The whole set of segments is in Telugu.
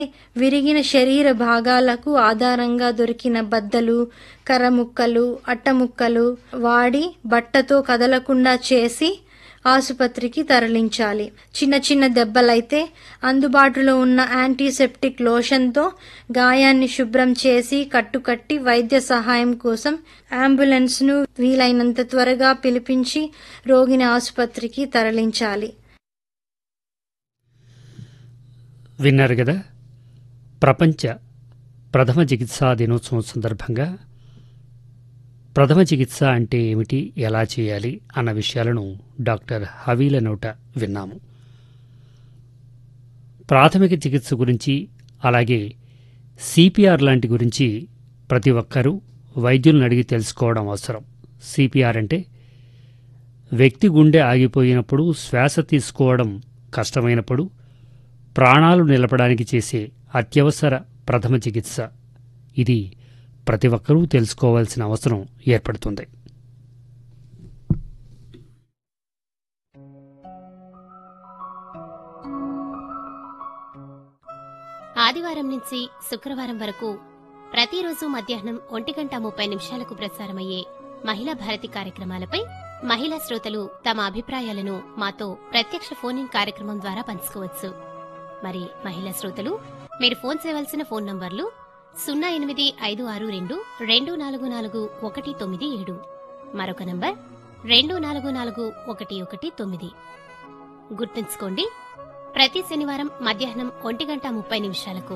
విరిగిన శరీర భాగాలకు ఆధారంగా దొరికిన బద్దలు కర్రముక్కలు అట్టముక్కలు వాడి బట్టతో కదలకుండా చేసి ఆసుపత్రికి తరలించాలి చిన్న చిన్న దెబ్బలైతే అందుబాటులో ఉన్న యాంటీసెప్టిక్ లోషన్తో గాయాన్ని శుభ్రం చేసి కట్టుకట్టి వైద్య సహాయం కోసం అంబులెన్స్ను వీలైనంత త్వరగా పిలిపించి రోగిని ఆసుపత్రికి తరలించాలి విన్నారు కదా ప్రపంచ ప్రథమ చికిత్సా దినోత్సవం సందర్భంగా ప్రథమ చికిత్స అంటే ఏమిటి ఎలా చేయాలి అన్న విషయాలను డాక్టర్ హవీల నోట విన్నాము ప్రాథమిక చికిత్స గురించి అలాగే సిపిఆర్ లాంటి గురించి ప్రతి ఒక్కరూ వైద్యులను అడిగి తెలుసుకోవడం అవసరం సిపిఆర్ అంటే వ్యక్తి గుండె ఆగిపోయినప్పుడు శ్వాస తీసుకోవడం కష్టమైనప్పుడు ప్రాణాలు నిలపడానికి చేసే అత్యవసర ప్రథమ చికిత్స ఇది ప్రతి ఒక్కరూ తెలుసుకోవాల్సిన అవసరం ఏర్పడుతుంది ఆదివారం నుంచి శుక్రవారం వరకు ప్రతిరోజు మధ్యాహ్నం ఒంటి గంట ముప్పై నిమిషాలకు ప్రసారమయ్యే మహిళా భారతి కార్యక్రమాలపై మహిళా శ్రోతలు తమ అభిప్రాయాలను మాతో ప్రత్యక్ష ఫోన్ ఇన్ కార్యక్రమం ద్వారా పంచుకోవచ్చు మరి మహిళా శ్రోతలు మీరు ఫోన్ చేయవలసిన ఫోన్ నంబర్లు సున్నా ఎనిమిది ఐదు ఆరు రెండు రెండు నాలుగు నాలుగు ఒకటి తొమ్మిది ఏడు మరొక నంబర్ రెండు నాలుగు నాలుగు ఒకటి ఒకటి తొమ్మిది గుర్తుంచుకోండి ప్రతి శనివారం మధ్యాహ్నం ఒంటి గంట ముప్పై నిమిషాలకు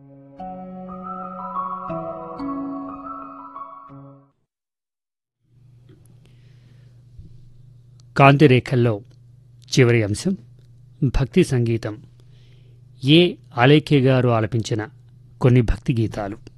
కాంతిరేఖల్లో చివరి అంశం భక్తి సంగీతం ఏ ఆలేఖ్య గారు ఆలపించిన కొన్ని భక్తి గీతాలు